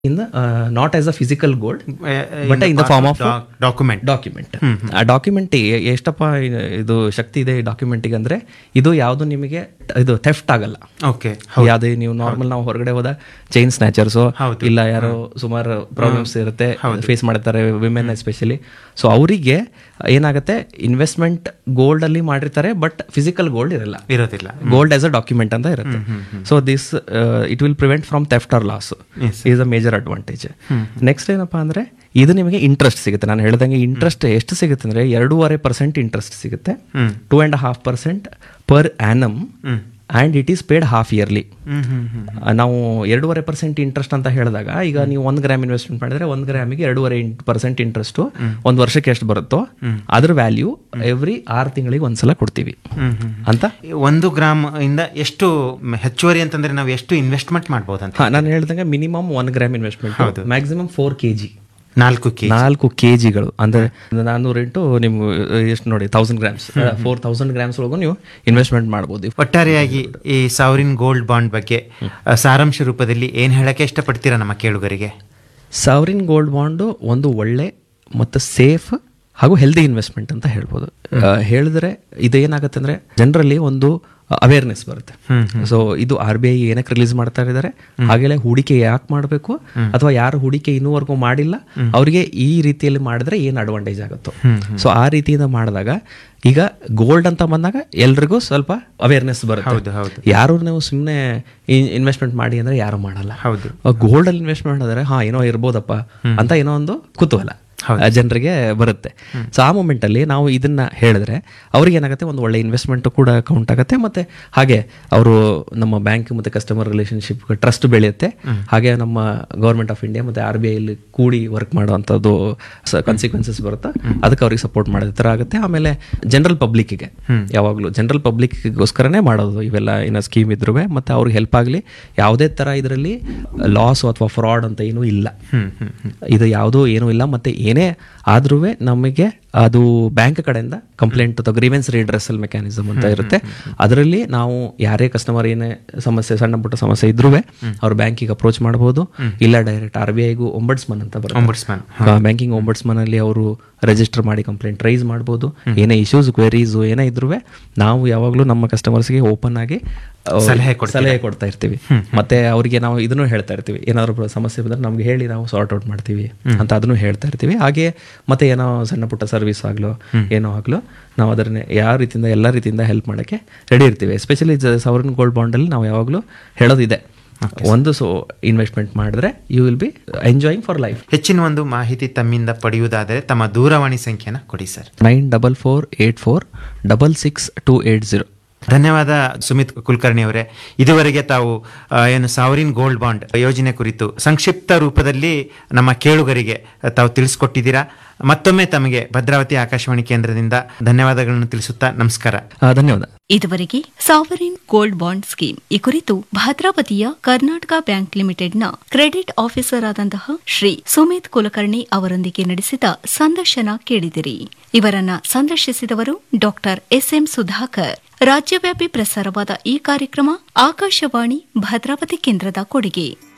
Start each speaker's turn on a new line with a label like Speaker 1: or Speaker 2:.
Speaker 1: in the uh, not as a physical gold but in the form of a
Speaker 2: document
Speaker 1: document ಆ document ಎಷ್ಟಪ್ಪ ಇದು ಶಕ್ತಿ ಇದೆ ಈ ಡಾಕ್ಯುಮೆಂಟಿಗೆ ಅಂದ್ರೆ ಇದು ಯಾವುದು ನಿಮಗೆ ಇದು ಥೆಫ್ಟ್ ಆಗಲ್ಲ
Speaker 2: ಓಕೆ
Speaker 1: ಯಾವುದೇ ನೀವು ನಾರ್ಮಲ್ ನಾವು ಹೊರಗಡೆ ಹೋದ ಚೈನ್ ಸ್ನ್ಯಾಚರ್ಸು
Speaker 2: ಹೌದು.
Speaker 1: ಇಲ್ಲ ಯಾರೋ ಸುಮಾರು ಪ್ರಾಬ್ಲಮ್ಸ್ ಇರುತ್ತೆ ಫೇಸ್ ಮಾಡ್ತಾರೆ ವಿಮೆನ್ ಎಸ್ಪೆಷಲಿ ಸೊ ಅವರಿಗೆ ಏನಾಗುತ್ತೆ ಇನ್ವೆಸ್ಟ್ಮೆಂಟ್ ಗೋಲ್ಡ್ ಅಲ್ಲಿ ಮಾಡಿರ್ತಾರೆ ಬಟ್ ಫಿಸಿಕಲ್ ಗೋಲ್ಡ್ ಇರಲ್ಲ
Speaker 2: ಇರೋದಿಲ್ಲ
Speaker 1: ಗೋಲ್ಡ್ ಆಸ್ ಅ ಡಾಕ್ಯುಮೆಂಟ್ ಅಂತ ಇರುತ್ತೆ so this it will prevent from theft or loss is a major advantage next ಏನಪ್ಪಾ ಅಂದ್ರೆ ಇದು ನಿಮಗೆ ಇಂಟ್ರೆಸ್ಟ್ ಸಿಗುತ್ತೆ ನಾನು ಹೇಳ್ದಂಗೆ ಇಂಟ್ರೆಸ್ಟ್ ಎಷ್ಟು ಸಿಗುತ್ತೆ ಅಂದ್ರೆ ಎರಡೂವರೆ ಪರ್ಸೆಂಟ್ ಇಂಟ್ರೆಸ್ಟ್ ಸಿಗುತ್ತೆ two and half percent per annum and it is paid half yearly
Speaker 2: hmm hmm hmm
Speaker 1: ನಾವು ಎರಡೂವರೆ ಪರ್ಸೆಂಟ್ ಇಂಟ್ರೆಸ್ಟ್ ಅಂತ ಹೇಳಿದಾಗ ಈಗ ನೀವು ಒಂದು ಗ್ರಾಮ್ ಇನ್ವೆಸ್ಟ್ಮೆಂಟ್ ಮಾಡಿದ್ರೆ ಒಂದು ಗ್ರಾಮಿಗೆ ಎರಡೂವರೆ ಪರ್ಸೆಂಟ್ ಇಂಟ್ರೆಸ್ಟ್ ಒಂದು ವರ್ಷಕ್ಕೆ ಎಷ್ಟು ಬರುತ್ತೋ ಅದ್ರ ವ್ಯಾಲ್ಯೂ ಎವ್ರಿ ಆರು ತಿಂಗಳಿಗೆ ಒಂದ್ಸಲ ಕೊಡ್ತೀವಿ
Speaker 2: ಹ್ಮ್ ಹ್ಮ್
Speaker 1: ಅಂತ
Speaker 2: ಒಂದು ಗ್ರಾಮ್ ಇಂದ ಎಷ್ಟು ಹೆಚ್ಚುವರಿ ಅಂತಂದ್ರೆ ನಾವು ಎಷ್ಟು ಇನ್ವೆಸ್ಟ್ಮೆಂಟ್ ಮಾಡ್ಬೋದಂತ
Speaker 1: ಹಾ ನಾನು ಹೇಳ್ದಂಗೆ minimum one gram investment maximum four K G
Speaker 2: ನಾಲ್ಕು ಕೆ
Speaker 1: ನಾಲ್ಕು ಕೆ ಜಿಗಳು ಅಂದ್ರೆ ನಾನ್ನೂರು ಇಂಟು ನಿಮ್ಗೆ ಎಷ್ಟು ನೋಡಿ thousand grams four thousand grams ಒಳಗೂ ನೀವು ಇನ್ವೆಸ್ಟ್ಮೆಂಟ್ ಮಾಡ್ಬೋದು
Speaker 2: ಒಟ್ಟಾರೆಯಾಗಿ ಈ ಸಾವರಿನ್ ಗೋಲ್ಡ್ ಬಾಂಡ್ ಬಗ್ಗೆ ಆ, ಸಾರಾಂಶ ರೂಪದಲ್ಲಿ ಏನ್ ಹೇಳಕ್ಕೆ ಇಷ್ಟಪಡ್ತೀರಾ ನಮ್ಮ ಕೇಳುಗರಿಗೆ
Speaker 1: ಸಾವರಿನ್ ಗೋಲ್ಡ್ ಬಾಂಡು ಒಂದು ಒಳ್ಳೆ ಮತ್ತು ಸೇಫ್ ಹಾಗೂ ಹೆಲ್ದಿ ಇನ್ವೆಸ್ಟ್ಮೆಂಟ್ ಅಂತ ಹೇಳ್ಬೋದು ಆ, ಹೇಳಿದ್ರೆ ಇದೇನಾಗುತ್ತೆ ಅಂದ್ರೆ ಜನರಲ್ಲಿ ಒಂದು ಅವೇರ್ನೆಸ್ ಬರುತ್ತೆ ಸೊ ಇದು ಆರ್ ಬಿ ಐ ಏನಕ್ಕೆ ರಿಲೀಸ್ ಮಾಡ್ತಾ ಇದ್ದಾರೆ ಹಾಗೆಲ್ಲ ಹೂಡಿಕೆ ಯಾಕೆ ಮಾಡಬೇಕು ಅಥವಾ ಯಾರು ಹೂಡಿಕೆ ಇನ್ನೂವರೆಗೂ ಮಾಡಿಲ್ಲ ಅವರಿಗೆ ಈ ರೀತಿಯಲ್ಲಿ ಮಾಡಿದ್ರೆ ಏನು ಅಡ್ವಾಂಟೇಜ್ ಆಗುತ್ತೋ ಸೊ ಆ ರೀತಿಯಿಂದ ಮಾಡಿದಾಗ ಈಗ ಗೋಲ್ಡ್ ಅಂತ ಬಂದಾಗ ಎಲ್ರಿಗೂ ಸ್ವಲ್ಪ ಅವೇರ್ನೆಸ್ ಬರುತ್ತೆ
Speaker 2: ಹೌದು ಹೌದು
Speaker 1: ಯಾರು ನೀವು ಸುಮ್ಮನೆ ಇನ್ವೆಸ್ಟ್ಮೆಂಟ್ ಮಾಡಿ ಅಂದ್ರೆ ಯಾರು ಮಾಡಲ್ಲ
Speaker 2: ಹೌದು
Speaker 1: ಗೋಲ್ಡ್ ಅಲ್ಲಿ ಇನ್ವೆಸ್ಟ್ಮೆಂಟ್ ಮಾಡಿದ್ರೆ ಹಾ ಏನೋ ಇರ್ಬೋದಪ್ಪ ಅಂತ ಏನೋ ಒಂದು ಕುತೂಹಲ ಆ ಜನರಿಗೆ ಬರುತ್ತೆ ಸೊ ಆ ಮೂಮೆಂಟ್ ಅಲ್ಲಿ ನಾವು ಇದನ್ನ ಹೇಳಿದ್ರೆ ಅವ್ರಿಗೆ ಏನಾಗುತ್ತೆ ಒಂದು ಒಳ್ಳೆ ಇನ್ವೆಸ್ಟ್ಮೆಂಟ್ ಕೂಡ ಕೌಂಟ್ ಆಗುತ್ತೆ ಮತ್ತೆ ಹಾಗೆ ಅವರು ನಮ್ಮ ಬ್ಯಾಂಕ್ ಮತ್ತೆ ಕಸ್ಟಮರ್ ರಿಲೇಶನ್ಶಿಪ್ ಟ್ರಸ್ಟ್ ಬೆಳೆಯುತ್ತೆ ಹಾಗೆ ನಮ್ಮ ಗೌರ್ಮೆಂಟ್ ಆಫ್ ಇಂಡಿಯಾ ಮತ್ತೆ ಆರ್ ಬಿ ಐಲಿ ಕೂಡಿ ವರ್ಕ್ ಮಾಡುವಂಥದ್ದು ಕಾನ್ಸಿಕ್ವೆನ್ಸಸ್ ಬರುತ್ತೆ ಅದಕ್ಕೆ ಅವ್ರಿಗೆ ಸಪೋರ್ಟ್ ಮಾಡೋ ಥರ ಆಗುತ್ತೆ ಆಮೇಲೆ ಜನರಲ್ ಪಬ್ಲಿಕ್ಕಿಗೆ ಯಾವಾಗಲೂ ಜನರಲ್ ಪಬ್ಲಿಕ್ಗೋಸ್ಕರನೇ ಮಾಡೋದು ಇವೆಲ್ಲ ಏನೋ ಸ್ಕೀಮ್ ಇದ್ರೂ ಮತ್ತೆ ಅವ್ರಿಗೆ ಹೆಲ್ಪ್ ಆಗಲಿ ಯಾವುದೇ ಥರ ಇದರಲ್ಲಿ ಲಾಸ್ ಅಥವಾ ಫ್ರಾಡ್ ಅಂತ ಏನೂ ಇಲ್ಲ
Speaker 2: ಹ್ಮ್ ಹ್ಮ್ ಹ್ಮ್
Speaker 1: ಇದು ಯಾವುದೂ ಏನೂ ಇಲ್ಲ ಮತ್ತೆ ಏನೇ ಆದ್ರೂ ನಮಗೆ ಅದು ಬ್ಯಾಂಕ್ ಕಡೆಯಿಂದ ಕಂಪ್ಲೇಂಟ್ ಅಥವಾ ಗ್ರೀವೆನ್ಸ್ ರೀಡ್ರೆಸಲ್ ಮೆಕ್ಯಾನಿಸಮ್ ಅಂತ ಇರುತ್ತೆ ಅದರಲ್ಲಿ ನಾವು ಯಾರೇ ಕಸ್ಟಮರ್ ಏನೇ ಸಮಸ್ಯೆ ಸಣ್ಣ ಪುಟ್ಟ ಸಮಸ್ಯೆ ಇದ್ರೂ ಅವ್ರು ಬ್ಯಾಂಕಿಗೆ ಅಪ್ರೋಚ್ ಮಾಡ್ಬೋದು ಇಲ್ಲ ಡೈರೆಕ್ಟ್ ಆರ್ ಬಿ ಐಗೂ ಒಂಬಡ್ಸ್ಮನ್ ಅಂತ ಬರುತ್ತೆ
Speaker 2: Ombudsman.
Speaker 1: ಬ್ಯಾಂಕಿಂಗ್ ಒಂಬಡ್ಸ್ಮನ್ ಅಲ್ಲಿ ಅವರು ರಿಜಿಸ್ಟರ್ ಮಾಡಿ ಕಂಪ್ಲೇಂಟ್ ರೈಸ್ ಮಾಡ್ಬೋದು ಏನೇ ಇಶ್ಯೂಸ್ ಕ್ವೆರೀಸ್ ಏನೇ ಇದ್ರೂ ನಾವು ಯಾವಾಗಲೂ ನಮ್ಮ ಕಸ್ಟಮರ್ಸ್ಗೆ ಓಪನ್ ಆಗಿ ಆ,
Speaker 2: ಸಲಹೆ ಕೊಡ್ತೀರಾ?
Speaker 1: ಸಲಹೆ ಕೊಡ್ತಾ ಇರ್ತೀವಿ ಮತ್ತೆ ಅವರಿಗೆ ನಾವು ಇದನ್ನು ಹೇಳ್ತಾ ಇರ್ತೀವಿ ಏನಾದ್ರು ಸಮಸ್ಯೆ ಬಂದ್ರೆ ನಮ್ಗೆ ಹೇಳಿ ನಾವು ಸಾರ್ಟ್ ಔಟ್ ಮಾಡ್ತೀವಿ ಅಂತ ಅದನ್ನು ಹೇಳ್ತಾ ಇರ್ತೀವಿ ಹಾಗೆ ಮತ್ತೆ ಏನೋ ಸಣ್ಣ ಪುಟ್ಟ ಸರ್ವಿಸ್ ಆಗ್ಲೋ ಏನೋ ಆಗ್ಲೋ ನಾವು ಅದನ್ನ ಯಾವ ರೀತಿಯಿಂದ ಎಲ್ಲ ರೀತಿಯಿಂದ ಹೆಲ್ಪ್ ಮಾಡೋಕ್ಕೆ ರೆಡಿ ಇರ್ತೀವಿ ಎಸ್ಪೆಷಲಿ ಸವರನ್ ಗೋಲ್ಡ್ ಬಾಂಡಲ್ಲಿ ನಾವು ಯಾವಾಗಲೂ ಹೇಳೋದಿದೆ ಒಂದು ಸೊ ಇನ್ವೆಸ್ಟ್ಮೆಂಟ್ ಮಾಡಿದ್ರೆ you will be enjoying for life
Speaker 2: ಹೆಚ್ಚಿನ ಒಂದು ಮಾಹಿತಿ ತಮ್ಮಿಂದ ಪಡೆಯುವುದಾದರೆ ತಮ್ಮ ದೂರವಾಣಿ ಸಂಖ್ಯೆನ ಕೊಡಿ sir
Speaker 1: nine double four eight four double six two eight zero
Speaker 2: ಧನ್ಯವಾದ ಸುಮಿತ್ ಕುಲಕರ್ಣಿ ಅವರೇ ಇದುವರೆಗೆ ತಾವು ಆ, ಏನು ಸಾವರಿನ್ ಗೋಲ್ಡ್ ಬಾಂಡ್ ಯೋಜನೆ ಕುರಿತು ಸಂಕ್ಷಿಪ್ತ ರೂಪದಲ್ಲಿ ನಮ್ಮ ಕೇಳುಗರಿಗೆ ತಾವು ತಿಳಿಸ್ಕೊಟ್ಟಿದ್ದೀರಾ ಮತ್ತೊಮ್ಮೆ ತಮಗೆ ಭದ್ರಾವತಿ ಆಕಾಶವಾಣಿ ಕೇಂದ್ರದಿಂದ ಧನ್ಯವಾದಗಳನ್ನು ತಿಳಿಸುತ್ತಾ ನಮಸ್ಕಾರ
Speaker 1: ಧನ್ಯವಾದ
Speaker 3: ಇದುವರೆಗೆ ಸಾವರಿನ್ ಗೋಲ್ಡ್ ಬಾಂಡ್ ಸ್ಕೀಮ್ ಈ ಕುರಿತು ಭದ್ರಾವತಿಯ ಕರ್ನಾಟಕ ಬ್ಯಾಂಕ್ ಲಿಮಿಟೆಡ್ನ ಕ್ರೆಡಿಟ್ ಆಫೀಸರ್ ಆದಂತಹ ಶ್ರೀ ಸುಮಿತ್ ಕುಲಕರ್ಣಿ ಅವರೊಂದಿಗೆ ನಡೆಸಿದ ಸಂದರ್ಶನ ಕೇಳಿದಿರಿ ಇವರನ್ನ ಸಂದರ್ಶಿಸಿದವರು ಡಾಕ್ಟರ್ ಎಸ್ಎಂ ಸುಧಾಕರ್ ರಾಜ್ಯವ್ಯಾಪಿ ಪ್ರಸಾರವಾದ ಈ ಕಾರ್ಯಕ್ರಮ ಆಕಾಶವಾಣಿ ಭದ್ರಾವತಿ ಕೇಂದ್ರದ ಕೊಡುಗೆ